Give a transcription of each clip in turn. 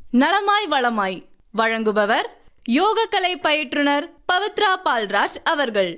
நலமாய் வளமாய் வழங்குபவர் யோகக்கலை பயிற்றுனர் பவித்ரா பால்ராஜ் அவர்கள்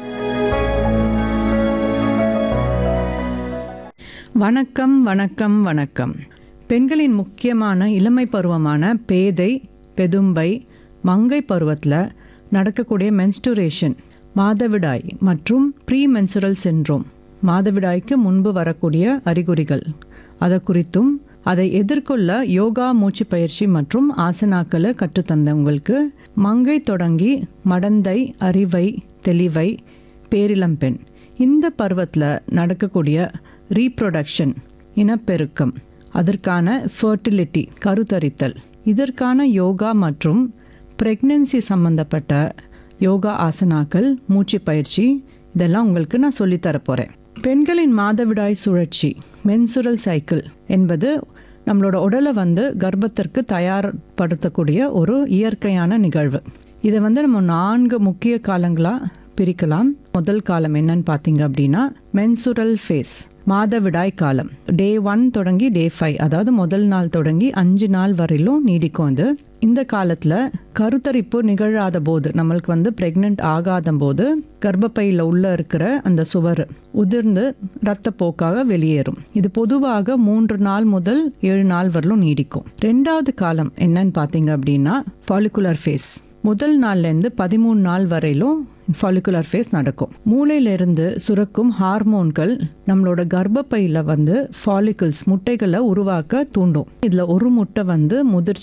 வணக்கம் வணக்கம் வணக்கம் பெண்களின் முக்கியமான இளமை பருவமான பேதை பெதும்பை மங்கை பருவத்தில் நடக்கக்கூடிய மென்ஸ்டுரேஷன் மாதவிடாய் மற்றும் ப்ரீ மென்சுரல் சின்ரோம் மாதவிடாய்க்கு முன்பு வரக்கூடிய அறிகுறிகள் அதை குறித்தும் அதை எதிர்கொள்ள யோகா மூச்சு பயிற்சி மற்றும் ஆசனாக்களை கற்றுத்தந்தவங்களுக்கு மங்கை தொடங்கி மடந்தை அறிவை தெளிவை பேரிளம்பெண் இந்த பருவத்தில் நடக்கக்கூடிய ரீப்ரொடக்ஷன் இனப்பெருக்கம் அதற்கான ஃபர்டிலிட்டி கருத்தரித்தல் இதற்கான யோகா மற்றும் பிரெக்னன்சி சம்பந்தப்பட்ட யோகா ஆசனாக்கள் மூச்சு பயிற்சி இதெல்லாம் உங்களுக்கு நான் சொல்லித்தரப் போகிறேன் பெண்களின் மாதவிடாய் சுழற்சி மென்சுரல் சைக்கிள் என்பது நம்மளோட உடலை வந்து கர்ப்பத்திற்கு தயார்படுத்தக்கூடிய ஒரு இயற்கையான நிகழ்வு இதை வந்து நம்ம நான்கு முக்கிய காலங்களாக பிரிக்கலாம் முதல் காலம் என்னன்னு பார்த்தீங்க அப்படின்னா மென்சுரல் ஃபேஸ் மாதவிடாய் காலம் டே ஒன் தொடங்கி டே ஃபைவ் அதாவது முதல் நாள் தொடங்கி அஞ்சு நாள் வரையிலும் நீடிக்கும் அது இந்த காலத்தில் கருத்தரிப்பு நிகழாத போது நம்மளுக்கு வந்து ப்ரெக்னென்ட் ஆகாத போது கர்ப்பப்பையில் உள்ள இருக்கிற அந்த சுவர் உதிர்ந்து இரத்தப்போக்காக வெளியேறும் இது பொதுவாக மூன்று நாள் முதல் ஏழு நாள் வரலும் நீடிக்கும் ரெண்டாவது காலம் என்னன்னு பார்த்தீங்க அப்படின்னா ஃபாலிகுலர் ஃபேஸ் முதல் நாள்லேருந்து பதிமூணு நாள் வரையிலும் ஃபாலிகுலர் ஃபேஸ் நடக்கும் மூளையிலிருந்து சுரக்கும் ஹார்மோன்கள் நம்மளோட கர்ப்பப்பையில் வந்து ஃபாலிகல்ஸ் முட்டைகளை உருவாக்க தூண்டும் இதில் ஒரு முட்டை வந்து முதிர்ச்சி